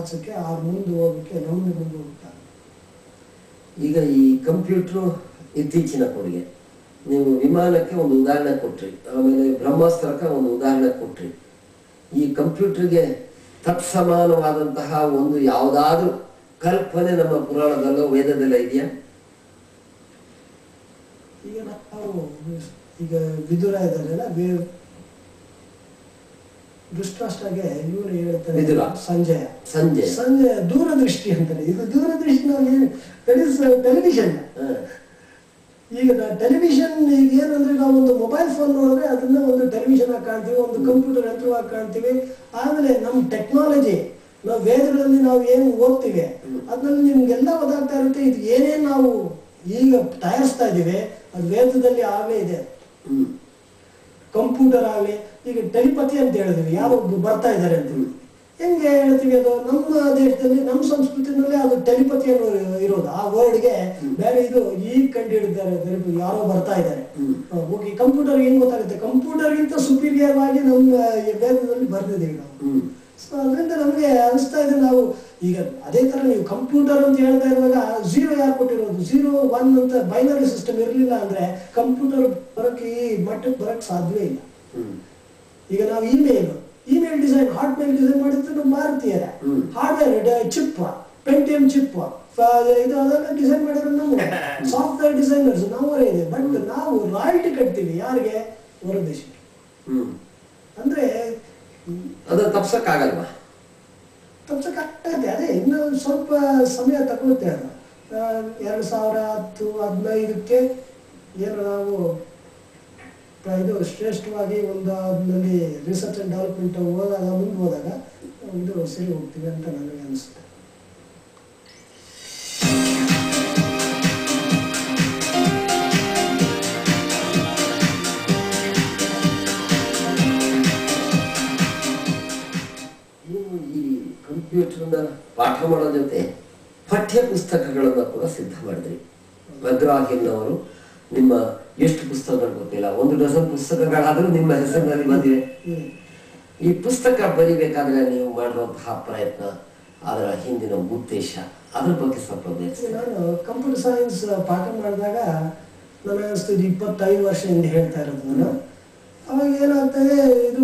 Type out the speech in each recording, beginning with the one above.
ಸಾಧಿಸೋಕ್ಕೆ ಅವ್ರ ಮುಂದೆ ಹೋಗೋಕ್ಕೆ ನಮ್ಮನ್ನು ಮುಂದೆ ಹೋಗ್ತಾರೆ ಈಗ ಈ ಕಂಪ್ಯೂಟ್ರು ಇತ್ತೀಚಿನ ಕೊಡುಗೆ ನೀವು ವಿಮಾನಕ್ಕೆ ಒಂದು ಉದಾಹರಣೆ ಕೊಟ್ರಿ ಆಮೇಲೆ ಬ್ರಹ್ಮಾಸ್ತ್ರಕ್ಕೆ ಒಂದು ಉದಾಹರಣೆ ಕೊಟ್ರಿ ಈ ಕಂಪ್ಯೂಟರ್ಗೆ ತತ್ಸಮಾನವಾದಂತಹ ಒಂದು ಯಾವುದಾದ್ರೂ ಕಲ್ಪನೆ ನಮ್ಮ ಪುರಾಣದಲ್ಲೋ ವೇದದಲ್ಲೋ ಇದೆಯಾ ಈಗ ನಾವು ಈಗ ವಿದುರ ಇದ್ದಾರಲ್ಲ ವಿ- ಧೃತರಾಷ್ಟ್ರಗೆ ಇವನು ಹೇಳ್ತಾನೆ ವಿದುರ. ಸಂಜಯ ಸಂಜೆ ಸಂಜಯ ದೂರದೃಷ್ಟಿ ಅಂತಾರೆ ಇದು ದೂರದೃಷ್ಟಿ ನಾವು ಟೆಲಿವಿಷನ್ ಹ. ಈಗ ಟೆಲಿವಿಷನ್ ಈಗ ಏನಂದ್ರೆ ನಾವು ಒಂದು ಮೊಬೈಲ್ ಫೋನ್ ನೋಡಿದ್ರೆ ಅದನ್ನ ಒಂದು ಟೆಲಿವಿಷನ್ ಆಗಿ ಕಾಣ್ತೀವಿ ಒಂದು ಕಂಪ್ಯೂಟರ್ ಯಂತ್ರವಾಗಿ ಕಾಣ್ತೀವಿ ಆಮೇಲೆ ನಮ್ಮ ಟೆಕ್ನಾಲಜಿ ನಾವು ವೇದಗಳಲ್ಲಿ ನಾವು ಏನು ಓದ್ತೀವಿ ಅದ್ರಲ್ಲಿ ನಿಮ್ಗೆಲ್ಲ ಗೊತ್ತಾಗ್ತಾ ಇರುತ್ತೆ ಇದು ಏನೇನು ನಾವು ಈಗ ತಯಾರಿಸ್ತಾ ಇದ್ದೀವಿ ಅದು ವೇದದಲ್ಲಿ ಆಗಲೇ ಇದೆ ಹ್ಮ್ ಕಂಪ್ಯೂಟರ್ ಆಗಲಿ ಈಗ ಟೆಲಿಪತಿ ಅಂತ ಹೇಳಿದ್ವಿ ಯಾರೋ ಒಬ್ರು ಬರ್ತಾ ಇದ್ದಾರೆ ಅಂತ ಹೆಂಗೆ ಹೇಳ್ತೀವಿ ಅದು ನಮ್ಮ ದೇಶದಲ್ಲಿ ನಮ್ಮ ಸಂಸ್ಕೃತಿನಲ್ಲಿ ಅದು ಟೆಲಿಪತಿ ಅನ್ನೋ ಇರೋದು ಆ ವರ್ಡ್ಗೆ ಬೇರೆ ಇದು ಈಗ ಕಂಡು ಹಿಡಿದ್ದಾರೆ telepathy, ಯಾರೋ ಬರ್ತಾ ಇದ್ದಾರೆ ಹ್ಮ್. ಓಕೆ ಕಂಪ್ಯೂಟರ್ ಏನ್ ಗೊತ್ತಾಗುತ್ತೆ ಕಂಪ್ಯೂಟರ್ಗಿಂತ ಸುಪೀರಿಯರ್ ಆಗಿ ನಮ್ಮ ಈ ವೇದದಲ್ಲಿ ಬರ್ದಿದ್ದೀವಿ ನಾವು ಹ್ಮ್ ಸೊ ಅದರಿಂದ ನಮಗೆ ಅನಿಸ್ತಾ ಇದೆ ನಾವು ಈಗ ಅದೇ ತರ ನೀವು ಕಂಪ್ಯೂಟರ್ ಅಂತ ಹೇಳ್ತಾ ಇರುವಾಗ ಝೀರೋ ಯಾರು ಕೊಟ್ಟಿರೋದು ಝೀರೋ ಒನ್ ಅಂತ ಬೈನರಿ ಸಿಸ್ಟಮ್ ಇರಲಿಲ್ಲ ಅಂದ್ರೆ ಕಂಪ್ಯೂಟರ್ ಬರೋಕ್ಕೆ ಈ ಮಟ್ಟಕ್ಕೆ ಬರೋಕ್ಕೆ ಸಾಧ್ಯವೇ ಇಲ್ಲ ಹ್ಮ್ ಈಗ ನಾವು email email design Hotmail design ಮಾಡಿದ್ದು ನಮ್ಮ ಭಾರತೀಯರೇ ಹ್ಮ್. ಹಾರ್ಡ್ವೇರ್ ಚಿಪ್ ಪೆಂಟಿಯಂ ಚಿಪ್ ಇದು ಅದೆಲ್ಲ ಡಿಸೈನ್ ಮಾಡಿರೋದು ನಾವು ಸಾಫ್ಟ್ವೇರ್ ಡಿಸೈನರ್ಸ್ ನಾವೇ ಇದೆ ಬಟ್ ನಾವು ರಾಯಲ್ಟಿ ಕಟ್ತೀವಿ ಯಾರಿಗೆ ಹೊರ ದೇಶಕ್ಕೆ ಹ್ಮ್ ಅಂದ್ರೆ ಅದನ್ನ ತಪ್ಸಕ್ಕಾಗಲ್ವಾ ತಪ್ಸಕ್ಕಾಗತ್ತೆ ಅದೇ ಇನ್ನು ಸ್ವಲ್ಪ ಸಮಯ ತಗೊಳುತ್ತೆ ಅದು ಆ, ಎರಡು ಸಾವಿರ ಹತ್ತು ಹದಿನೈದಕ್ಕೆ ಏನು ನಾವು ಆ, ಇದು ಶ್ರೇಷ್ಠವಾಗಿ ಒಂದು ಅದರಲ್ಲಿ ರಿಸರ್ಚ್ ಆ್ಯಂಡ್ ಡೆವಲಪ್ಮೆಂಟ್ ಹೋದಾಗ ಮುಂದೆ ಹೋದಾಗ ಇದು ಸರಿ ಹೋಗ್ತೀವಿ ಅಂತ ನನಗೆ ಅನಿಸುತ್ತೆ ನೀವು ಈ ಕಂಪ್ಯೂಟರ್ನ ಪಾಠ ಮಾಡೋ ಜೊತೆ ಪಠ್ಯ ಪುಸ್ತಕಗಳನ್ನ ಕೂಡ ಸಿದ್ಧ ಮಾಡಿದ್ರಿ ಮದ್ರಾಹಿನ್ ಅವರು ನಿಮ್ಮ ಎಷ್ಟು ಪುಸ್ತಕಗಳು ಗೊತ್ತಿಲ್ಲ ಒಂದು ಡಜನ್ ಪುಸ್ತಕಗಳಾದ್ರೂ ನಿಮ್ಮ ಹೆಸರಿನಲ್ಲಿ ಬಂದಿವೆ ಹ್ಮ್. ಈ ಪುಸ್ತಕ ಬರಿಬೇಕಾದ್ರೆ ನೀವು ಮಾಡಿರುವಂತಹ ಪ್ರಯತ್ನ ಅದರ ಹಿಂದಿನ ಉದ್ದೇಶ ಅದ್ರ ಬಗ್ಗೆ ಸ್ವಲ್ಪ ಈಗ ವಿವರಿಸಿ ನಾನು ಕಂಪ್ಯೂಟರ್ ಸೈನ್ಸ್ ಪಾಠ ಮಾಡಿದಾಗ ನನಗೆ ಅನಿಸ್ತು ಇದು ಇಪ್ಪತ್ತೈದು ವರ್ಷ ಹಿಂದೆ ಹೇಳ್ತಾ ಇರೋದು ನಾನು ಅವಾಗ ಏನಾಗ್ತದೆ ಇದು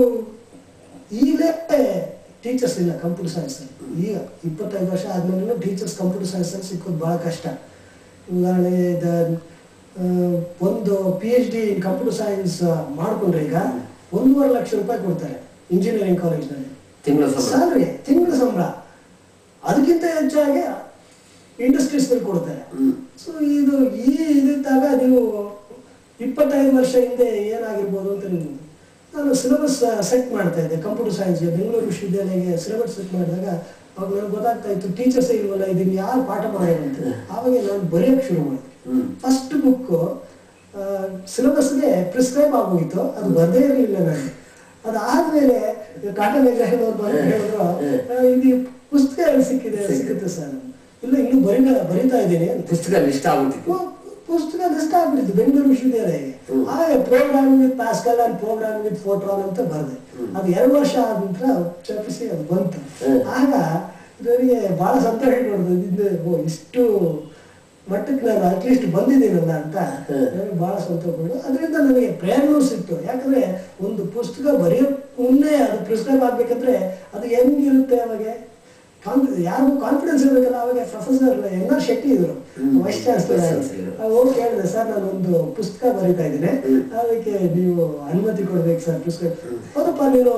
ಈಗಲೇ ಟೀಚರ್ಸ್ ಇಲ್ಲ ಕಂಪ್ಯೂಟರ್ ಸೈನ್ಸ್ ಈಗ ಇಪ್ಪತ್ತೈದು ವರ್ಷ ಆದ್ಮೇಲೆ ಟೀಚರ್ಸ್ ಕಂಪ್ಯೂಟರ್ ಸೈನ್ಸ್ ಸಿಕ್ಕೋದು ಭಾಳ ಕಷ್ಟ ಉದಾಹರಣೆಗೆ ಇದು, ಆ, ಒಂದು P H D computer science ಮಾಡಿಕೊಂಡ್ರೆ ಈಗ ಒಂದೂವರೆ ಲಕ್ಷ ರೂಪಾಯಿ ಕೊಡ್ತಾರೆ ಇಂಜಿನಿಯರಿಂಗ್ ಕಾಲೇಜ್ನಲ್ಲಿ ತಿಂಗಳ ಸಂಬಳ ಸ್ಯಾಲ್ರಿ ತಿಂಗಳ ಸಂಬಳ ಅದಕ್ಕಿಂತ ಹೆಚ್ಚಾಗಿ ಇಂಡಸ್ಟ್ರೀಸ್ನಲ್ಲಿ ಕೊಡ್ತಾರೆ ಹ್ಮ್ ಸೊ ಇದು ಈ ಇದಿದ್ದಾಗ ನೀವು ಇಪ್ಪತ್ತೈದು ವರ್ಷ ಹಿಂದೆ ಏನಾಗಿರ್ಬೋದು ಅಂತ ನೀವು ನಾನು ಸಿಲೆಬಸ್ ಸೆಟ್ ಮಾಡ್ತಾ ಇದ್ದೆ ಕಂಪ್ಯೂಟರ್ ಸೈನ್ಸ್ಗೆ ಬೆಂಗಳೂರು ವಿಶ್ವವಿದ್ಯಾಲಯಕ್ಕೆ ಸಿಲೆಬಸ್ ಸೆಟ್ ಮಾಡಿದಾಗ ಅವಾಗ ನನಗೆ ಗೊತ್ತಾಗ್ತಾ ಇತ್ತು ಟೀಚರ್ಸೇ ಇಲ್ವಲ್ಲ ಇದನ್ನ ಯಾರು ಪಾಠ ಮಾಡೋದು ಅಂತ ಆವಾಗ ನಾನು ಬರೆಯೋಕ್ಕೆ ಶುರು ಮಾಡಿದೆ ಹ್ಮ್ ಫಸ್ಟ್ ಬುಕ್ಕು ಸಿಲೆಬಸ್ಗೆ ಪ್ರಿಸ್ಕ್ರೈಬ್ ಆಗೋಗಿತ್ತು ಅದು ಬರದೇ ಇರಲಿಲ್ಲ ನಾನು ಅದಾದ್ಮೇಲೆ ಟಾಟಾ ಮೆಗ್ರಹನ್ ಅವ್ರು ಬಂದು ಹೇಳಿದ್ರು ಆ, ಇದು ಪುಸ್ತಕ ಎಲ್ಲಿ ಸಿಕ್ಕಿದೆ ಸಿಗುತ್ತೆ ಸರ್ ಇಲ್ಲ ಇನ್ನೂ ಬರೀ ಬರಿತಾ ಇದ್ದೀನಿ ಅಂತ ಪುಸ್ತಕ ಲಿಸ್ಟ್ ಆಗ್ಬಿಟ್ಟಿತ್ತು ಪು- ಪುಸ್ತಕ ಲಿಸ್ಟ್ ಆಗ್ಬಿಟ್ಟಿತ್ತು ಬೆಂಗಳೂರು ವಿಶ್ವವಿದ್ಯಾಲಯಕ್ಕೆ ಹ್ಮ್. ಹಾಗೆ programming with Pascal and programming with Fortran ಅಂತ ಬರೆದೆ ಅದು ಎರಡು ವರ್ಷ ಆದ ನಂತರ ಚಪಿಸಿ ಅದು ಬಂತು ಹ್ಮ್. ಆಗ ನನಗೆ ಬಹಳ ಸಂತೋಷ ಕೊಡ್ತು ಇದು ಓ ಇಷ್ಟು ಮಟ್ಟಕ್ಕೆ ನಾನು ಅಟ್ಲೀಸ್ಟ್ ಬಂದಿದ್ದೀನಲ್ಲ ಅಂತ ಹ್ಮ್. ನನಗೆ ಬಹಳ ಸಂತೋಷ ಕೊಡು ಅದರಿಂದ ನನಗೆ ಪ್ರೇರಣೆ ಸಿಕ್ತು ಯಾಕಂದ್ರೆ ಒಂದು ಪುಸ್ತಕ ಬರೆಯೋ ಮುನ್ನೆ ಅದು ಪ್ರಿಸ್ಕ್ರೈಬ್ ಆಗ್ಬೇಕಂದ್ರೆ ಅದು ಹೆಂಗಿರುತ್ತೆ ಅವಾಗ ಕಾನ್- ಯಾರಿಗೂ ಕಾನ್ಫಿಡೆನ್ಸ್ ಇರಬೇಕಲ್ಲ ಅವಾಗ ಪ್ರೊಫೆಸರ್ ಎನ್ ಆರ್ ಶೆಟ್ಟಿ ಇದ್ರು ಹ್ಮ್. Vice chancellor Vice chancellor. ಹೋಗಿ ಕೇಳಿದೆ ಸರ್ ನಾನು ಒಂದು ಪುಸ್ತಕ ಬರೀತಾ ಇದ್ದೀನಿ ಹ್ಮ್. ಅದಕ್ಕೆ ನೀವು ಅನುಮತಿ ಕೊಡ್ಬೇಕು ಸರ್ ಪುಸ್ತಕ ಹೌದಪ್ಪ ನೀನು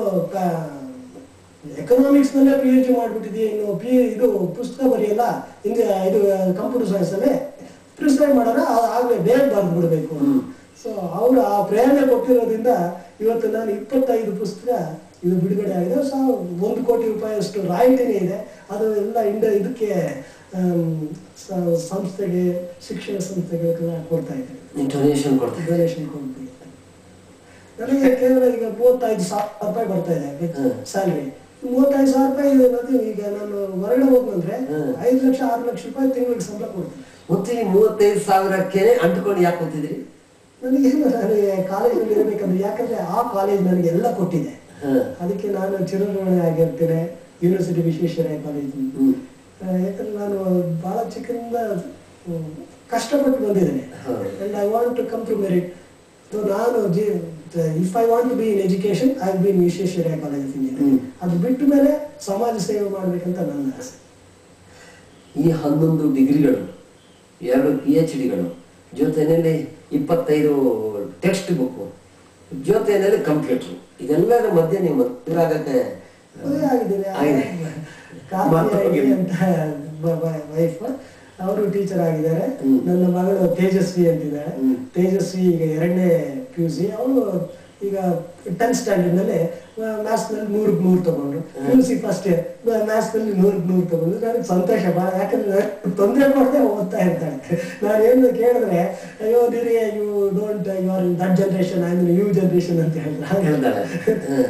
ಎಕನಾಮಿಕ್ಸ್ ನಲ್ಲೇ ಪಿ ಎಚ್ ಡಿ ಮಾಡ್ಬಿಟ್ಟಿದ್ದೀಯ ಇನ್ನು ಪಿ ಇದು ಪುಸ್ತಕ ಬರೆಯಲ್ಲ ಹಿಂದೆ ಇದು ಕಂಪ್ಯೂಟರ್ ಸೈನ್ಸ್ ಅಲ್ಲಿ ಪ್ರಿಸ್ಕ್ರೈಬ್ ಮಾಡೋಣ ಆಗಲೇ ಬೇಗ ಬರೆದು ಬಿಡಬೇಕು ಹ್ಮ್. ಸೊ ಅವರು ಆ ಪ್ರೇರಣೆ ಕೊಟ್ಟಿರೋದ್ರಿಂದ ಇವತ್ತು ನಾನು ಇಪ್ಪತ್ತೈದು ಪುಸ್ತಕ ಇದು ಬಿಡುಗಡೆ ಆಗಿದೆ ಸೊ ಒಂದು ಕೋಟಿ ರೂಪಾಯಿಯಷ್ಟು ರಾಯಲ್ಟಿನೇ ಇದೆ ಅದು ಎಲ್ಲ ಇಂಡ ಇದಕ್ಕೆ ಆಮ್, ಸ- ಸಂಸ್ಥೆಗೆ ಶಿಕ್ಷಣ ಸಂಸ್ಥೆಗಳಿಗೆಲ್ಲ ಕೊಡ್ತಾ ಇದ್ದೇನೆ ಡೊನೇಷನ್ ಕೊಡ್ತೀವಿ ಡೊನೇಷನ್ ಕೊಡ್ತೀವಿ ನನಗೆ ಕೇವಲ ಈಗ ಮೂವತ್ತೈದು ಸಾವಿರ ರೂಪಾಯಿ ಬರ್ತಾ ಇದೆ ಹ್ಮ್. ಸ್ಯಾಲ್ರಿ ಮೂವತ್ತೈದು ಸಾವಿರ ರೂಪಾಯಿ ಇದು nothing. ಈಗ ನಾನು ಹೊರಗಡೆ ಹೋದ್ನಂದ್ರೆ ಹ್ಮ್. ಐದು ಲಕ್ಷ ಆರು ಲಕ್ಷ ರೂಪಾಯಿ ತಿಂಗಳಿಗೆ ಸಂಬಳ ಕೊಡ್ತೀನಿ ಮತ್ತೆ ಈ ಮೂವತ್ತೈದು ಸಾವಿರಕ್ಕೆ ಅಂಟ್ಕೊಂಡು ಯಾಕೆ ಕೂತಿದ್ರಿ ನನಗೇನು ನನಗೆ ಕಾಲೇಜಲ್ಲಿ ಇರಬೇಕಂದ್ರೆ ಯಾಕಂದ್ರೆ ಆ ಕಾಲೇಜ್ ನನಗೆ ಎಲ್ಲ ಕೊಟ್ಟಿದೆ ಹ್ಮ್ ಅದಕ್ಕೆ ನಾನು ಚಿರಋಣಿ ಆಗಿರ್ತೇನೆ ಯೂನಿವರ್ಸಿಟಿ ವಿಶ್ವೇಶ್ವರಯ್ಯ ಕಾಲೇಜ್ ಹ್ಮ್. ಯಾಕಂದ್ರೆ ನಾನು ಭಾಳ ಚಿಕ್ಕದಿಂದ ಹ್ಮ್, ಕಷ್ಟಪಟ್ಟು ಬಂದಿದ್ದೇನೆ ಹೌದು. And I want to come to merit so ನಾನು if I want to be in education I be in Visvesvaraya college of hmm. Engineering ಅದು ಬಿಟ್ಟ ಮೇಲೆ ಸಮಾಜ ಸೇವೆ ಮಾಡಬೇಕಂತ ನನ್ನ ಆಸೆ ಈ ಹನ್ನೊಂದು ಡಿಗ್ರಿಗಳು ಎರಡು ಪಿ ಎಚ್ ಡಿಗಳು ಜೊತೆಯಲ್ಲಿ ಇಪ್ಪತ್ತೈದು ಟೆಕ್ಸ್ಟ್ ಬುಕ್ ಜೊತೆಯಲ್ಲಿ ಕಂಪ್ಯೂಟರ್ ಇದೆಲ್ಲರ ಮಧ್ಯೆ ನೀವು ಮದುವೆಯಾಗಕ್ಕೆ ಮದುವೆ ಆಗಿದ್ದೇನೆ ಆಗಿದೆ. ಕಾರ್ತಿ ಮತ್ತೊಬ್ಬರಿಗೆ- ಅಂತ ವೈಫ್ ಅವರು ಟೀಚರ್ ಆಗಿದ್ದಾರೆ ಹ್ಮ್. ನನ್ನ ಮಗಳು ತೇಜಸ್ವಿ ಅಂತಿದ್ದಾರೆ ಹ್ಮ್. ತೇಜಸ್ವಿ ಈಗ ಎರಡನೇ ಪಿ ಯು ಸಿ ಅವಳು ಈಗ ಟೆಂತ್ ಸ್ಟ್ಯಾಂಡರ್ಡ್ ನಲ್ಲಿ ಮ್ಯಾಥ್ಸ್ ನಲ್ಲಿ ನೂರಕ್ಕೆ ನೂರು ತಗೊಂಡ್ರು P U C first year maths ನಲ್ಲಿ ನೂರಕ್ಕೆ ನೂರು ತಗೊಂಡು ನನಗೆ ಸಂತೋಷ ಭಾಳ ಯಾಕಂದ್ರೆ ತೊಂದರೆ ಮಾಡದೆ ಓದ್ತಾ ಇರ್ತಾಳೆ ನಾನು ಏನು ಕೇಳಿದ್ರೆ ಅಯ್ಯೋ ದಿರಿ you don't you are in that generation I mean you generation ಅಂತ ಹೇಳಿದ್ರೆ ಹೇಳ್ತಾರೆ ಹ.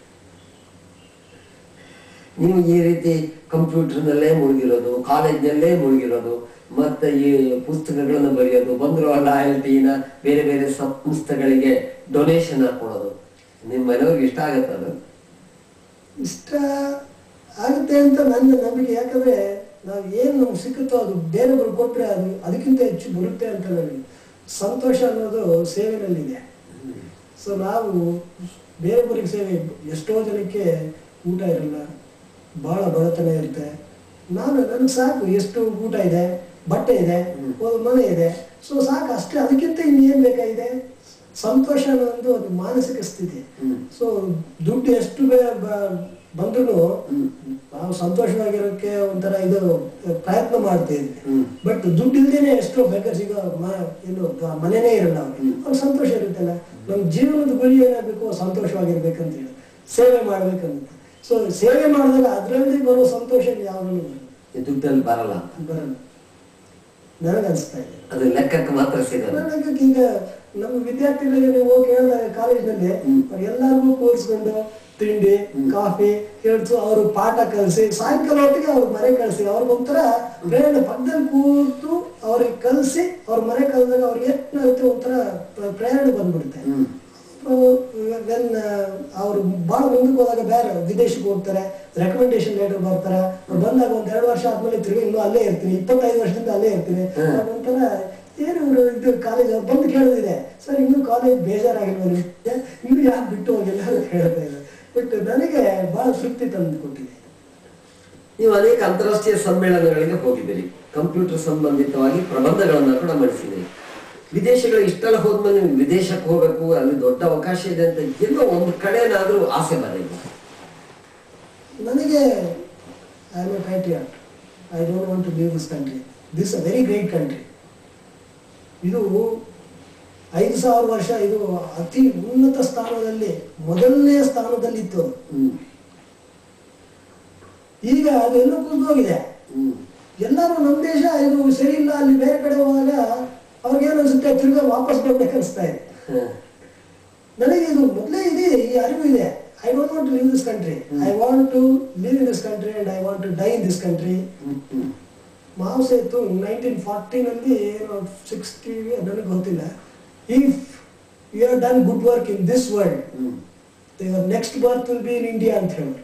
ನೀವು ಈ ರೀತಿ ಕಂಪ್ಯೂಟರ್ನಲ್ಲೇ ಮುಳುಗಿರೋದು ಕಾಲೇಜ್ನಲ್ಲೇ ಮುಳುಗಿರೋದು ಮತ್ತೆ ಈ ಪುಸ್ತಕಗಳನ್ನು ಬರೆಯೋದು ಬಂದಿರೋ ಲಾಯಲ್ಟಿನ ಬೇರೆ ಬೇರೆ ಸಂಸ್ಥೆಗಳಿಗೆ ಡೊನೇಷನ್ ಹಾಕೊಳ್ಳೋದು ನಿಮ್ಮ ಮನೆಯವ್ರಿಗೆ ಇಷ್ಟ ಆಗತ್ತೆ ಅದು ಇಷ್ಟ ಆಗುತ್ತೆ ಅಂತ ನನ್ನ ನಂಬಿಕೆ ಯಾಕಂದ್ರೆ ನಾವು ಏನು ನಮ್ಗೆ ಸಿಕ್ಕುತ್ತೋ ಅದು ಬೇರೆಯವ್ರು ಕೊಟ್ಟರೆ ಅದು ಅದಕ್ಕಿಂತ ಹೆಚ್ಚು ಬರುತ್ತೆ ಅಂತ ನನಗೆ ಸಂತೋಷ ಅನ್ನೋದು ಸೇವೆನಲ್ಲಿದೆ ಸೊ ನಾವು ಬೇರೆಯವ್ರಿಗೆ ಸೇವೆ ಎಷ್ಟೋ ಜನಕ್ಕೆ ಊಟ ಇರಲ್ಲ ಭಾಳ ಬಡತನ ಇರುತ್ತೆ ನಾನು ನನಗೆ ಸಾಕು ಎಷ್ಟು ಊಟ ಇದೆ ಬಟ್ಟೆ ಇದೆ ಒಂದು ಮನೆ ಇದೆ ಸೊ ಸಾಕು ಅಷ್ಟೇ ಅದಕ್ಕಿಂತ ಇನ್ನೇನು ಬೇಕಾಗಿದೆ ಸಂತೋಷ ಅನ್ನೋದು ಅದು ಮಾನಸಿಕ ಸ್ಥಿತಿ ಹ್ಮ್. ಸೊ ದುಡ್ಡು ಎಷ್ಟು ಬಂದ್ರೂ ಹ್ಮ್. ನಾವು ಸಂತೋಷವಾಗಿರೋಕ್ಕೆ ಒಂಥರ ಇದು ಪ್ರಯತ್ನ ಮಾಡ್ತೀವಿ ಹ್ಮ್. ಬಟ್ ದುಡ್ಡು ಇಲ್ದೇನೆ ಎಷ್ಟೋ ಬೇಕಾದ್ರೆ ಸಿಗೋ ಮ- ಏನು ಗ- ಮನೆನೇ ಇರಲ್ಲ ಅವ್ರಿಗೆ ಅವ್ರಿಗೆ ಸಂತೋಷ ಇರುತ್ತಲ್ಲ ನಮ್ಮ ಜೀವನದ ಗುರಿ ಏನಾಗಬೇಕು ಸಂತೋಷವಾಗಿರ್ಬೇಕಂತ ಹೇಳಿ ಸೇವೆ ಮಾಡ್ಬೇಕಂತ ಸೊ ಸೇವೆ ಮಾಡಿದಾಗ ಅದರಲ್ಲಿ ಬರೋ ಸಂತೋಷ ಯಾವಾಗಲೂ ಈ ದುಡ್ಡಲ್ಲಿ ಬರಲ್ಲ ಅಂತ ಬರಲ್ಲ ನನಗನ್ಸ್ತಾ ಇದೆ ಅದು ಲೆಕ್ಕಕ್ಕೆ ಮಾತ್ರ ಸಿಗಲ್ಲ ನನಗೆ ಈಗ ನಮ್ಮ ವಿದ್ಯಾರ್ಥಿಗಳಿಗೆ ನೀವು ಹೋಗಿ ಹೇಳಿದಾಗ ಕಾಲೇಜ್ನಲ್ಲಿ ಹ್ಮ್. ಎಲ್ಲರಿಗೂ ಕೂರಿಸ್ಕೊಂಡು ತಿಂಡಿ ಕಾಫಿ ಹೇಳ್ತು ಅವರು ಪಾಠ ಕಲಿಸಿ ಸಾಯಂಕಾಲ ಹೊತ್ತಿಗೆ ಅವ್ರ ಮನೆ ಕಳಿಸಿ ಅವ್ರಿಗೊಂಥರ ಪ್ರೇರಣೆ ಪಕ್ಕದಲ್ಲಿ ಕೂತು ಅವ್ರಿಗೆ ಕಲಿಸಿ ಅವ್ರ ಮನೆ ಕಲಿದಾಗ ಅವ್ರಿಗೆ ಏನಾಗುತ್ತೆ ಒಂಥರ ಪ್ರ- ಪ್ರೇರಣೆ ಬಂದ್ಬಿಡುತ್ತೆ ಹ್ಮ್. ದೆನ್ ಅವ್ರು ಭಾಳ ಮುಂದಕ್ಕೆ ಹೋದಾಗ ಬೇರೆ ವಿದೇಶಕ್ಕೆ ಹೋಗ್ತಾರೆ ರೆಕಮೆಂಡೇಶನ್ ಲೆಟರ್ ಬರ್ತಾರೆ ಅವ್ರು ಬಂದಾಗ ಒಂದ್ ಎರಡು ವರ್ಷ ಆದ್ಮೇಲೆ ತಿರುಗಿ ಇನ್ನೂ ಅಲ್ಲೇ ಇರ್ತೀನಿ ಇಪ್ಪತ್ತೈದು ವರ್ಷದಿಂದ ಅಲ್ಲೇ ಇರ್ತೀನಿ ಹ್ಮ್. ಒಂಥರ ಏನು ಇವ್ರು ಇದು ಕಾಲೇಜ್ ಅವ್ರು ಬಂದು ಕೇಳೋದಿದೆ ಸರ್ ಇನ್ನೂ ಕಾಲೇಜ್ ಬೇಜಾರಾಗಿಲ್ವ ನಿಮ್ಗೆ ಇನ್ನೂ ಯಾಕೆ ಬಿಟ್ಟು ಹೋಗಿಲ್ಲ ಅಂತ ಹೇಳ್ತಾ ಇದ್ದಾರೆ ಬಟ್ ನನಗೆ ಬಹಳ ತೃಪ್ತಿ ತಂದು ಕೊಟ್ಟಿದೆ ನೀವು ಅನೇಕ ಅಂತಾರಾಷ್ಟ್ರೀಯ ಸಮ್ಮೇಳನಗಳಿಗೆ ಹೋಗಿದ್ದೀರಿ ಕಂಪ್ಯೂಟರ್ ಸಂಬಂಧಿತವಾಗಿ ಪ್ರಬಂಧಗಳನ್ನ ಕೂಡ ಮಾಡಿಸಿದ್ದೀರಿ ವಿದೇಶಗಳು ಇಷ್ಟೆಲ್ಲ ಹೋದ್ಮೇಲೆ ನೀವು ವಿದೇಶಕ್ಕೆ ಹೋಗಬೇಕು ಅಲ್ಲಿ ದೊಡ್ಡ ಅವಕಾಶ ಇದೆ ಅಂತ ಎಲ್ಲೋ ಒಂದು ಕಡೆನಾದ್ರೂ ಆಸೆ ಬಂದಿದೆ ನನಗೆ I am a patriot I don't want to leave this country this uh very great country ಇದು ಐದು ಸಾವಿರ ವರ್ಷ ಇದು ಅತಿ ಉನ್ನತ ಸ್ಥಾನದಲ್ಲಿ ಮೊದಲನೇ ಸ್ಥಾನದಲ್ಲಿತ್ತು ಅದು. ಹ್ಮ್ ಈಗ ಅದು ಎಲ್ಲೋ ಕುಸಿದೋಗಿದೆ ಹ್ಮ್ ಎಲ್ಲರೂ ನಮ್ಮ ದೇಶ ಇದು ಸರಿ ಇಲ್ಲ ಅಲ್ಲಿ ಬೇರೆ ಕಡೆ ಹೋದಾಗ ಅವ್ರಿಗೇನು ಅನ್ಸುತ್ತೆ ತಿರ್ಗಾ ವಾಪಸ್ ಬರ್ಬೇಕು ಅನಿಸ್ತಾ ಇದೆ ಹ. ನನಗೆ ಇದು ಮೊದಲೇ ಇದೆ ಈ ಅರಿವು ಇದೆ I don't want to leave this country I want to live in this country and I want to die in this country hmm hmm ಮಾವು ಸೇತು ನೈನ್ಟೀನ್ ಫಾರ್ಟಿನಲ್ಲಿ ಏನೋ ಸಿಕ್ಸ್ಟಿ ನನಗೆ ಗೊತ್ತಿಲ್ಲ if you are done good work in this world hmm your next birth will be in India ಅಂತ ಹೇಳಿ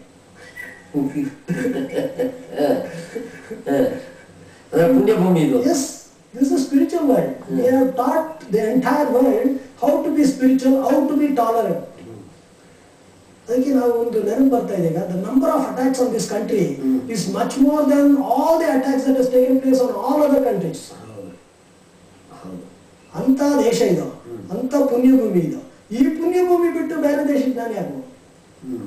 ಅಂದ್ರೆ ಪುಣ್ಯಭೂಮಿ ಇದು yes this is spiritual world they have taught the entire world how to be spiritual how to be tolerant ಅದಕ್ಕೆ ನಾವು ಒಂದು ನೆನಪು ಬರ್ತಾ ಇದೆ the number of attacks on this country hmm. Is much more than all the attacks that is taken place on all other countries ಹೌದು ಹೌದು ಅಂತ ದೇಶ ಇದು ಅಂತ ಪುಣ್ಯಭೂಮಿ ಇದು ಈ ಪುಣ್ಯಭೂಮಿ ಬಿಟ್ಟು ಬೇರೆ ದೇಶಕ್ಕೆ ನಾನು ಯಾಕೆ ಹೋಗ್ಬೇಕು? ಹ್ಮ್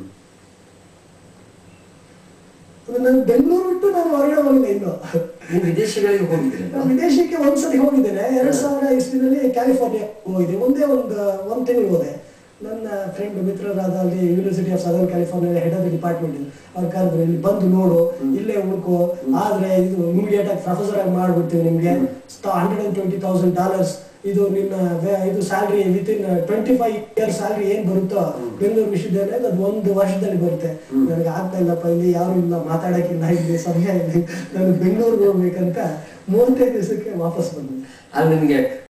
ಅದು ನಾನು ಬೆಂಗಳೂರು ಬಿಟ್ಟು ನಾನು ಹೊರಗಡೆ ಹೋಗಿಲ್ಲ ಇನ್ನು ನೀವು ವಿದೇಶಗಳಿಗೆ ಹೋಗಿದ್ದೀರಿ ನಾನು ವಿದೇಶಕ್ಕೆ ಒಂದ್ಸತಿ ಹೋಗಿದ್ದೇನೆ ಎರಡ್ ಸಾವಿರ ಇಸ್ವಿನಲ್ಲಿ ಕ್ಯಾಲಿಫೋರ್ನಿಯಾ ಹೋಗಿದ್ದೆ ಒಂದೇ ಒಂದು ಒಂದ್ ತಿಂಗಳು ಹೋದೆ ನನ್ನ ಫ್ರೆಂಡ್ ಮಿತ್ರರಾದ ಅಲ್ಲಿ university of southern California head of department ಅವ್ರು ಕರೆದ್ರು ಇಲ್ಲಿ ಬಂದು ನೋಡು ಇಲ್ಲೇ ಉಳ್ಕೋ ಆದ್ರೆ ಇದು ಇಮಿಡಿಯೇಟ್ ಆಗಿ ಪ್ರೊಫೆಸರ್ ಆಗಿ ಮಾಡ್ಬಿಡ್ತೀವಿ ನಿಮ್ಗೆ hundred and twenty thousand dollars ಇದು ನಿನ್ನ ವೇ- ಇದು salary with in twenty five year salary ಏನ್ ಬರುತ್ತೋ ಬೆಂಗಳೂರು ವಿಶ್ವವಿದ್ಯಾಲಯ ಅದು ಒಂದು ವರ್ಷದಲ್ಲಿ ಬರುತ್ತೆ ನನಗೆ ಆಗ್ತಾ ಇಲ್ಲಪ್ಪ ಇಲ್ಲಿ ಯಾರು ಇಲ್ಲ ಮಾತಾಡಕ್ಕಿಲ್ಲ ಇಲ್ಲಿ ಸಮಯ ಇಲ್ಲ ನಾನು ಬೆಂಗಳೂರಿಗೆ ಹೋಗ್ಬೇಕಂತ ಮೂವತ್ತೈದು ದಿವಸಕ್ಕೆ ವಾಪಸ್ ಬಂದೆ ಅಲ್ಲಿ ನಿಮಗೆ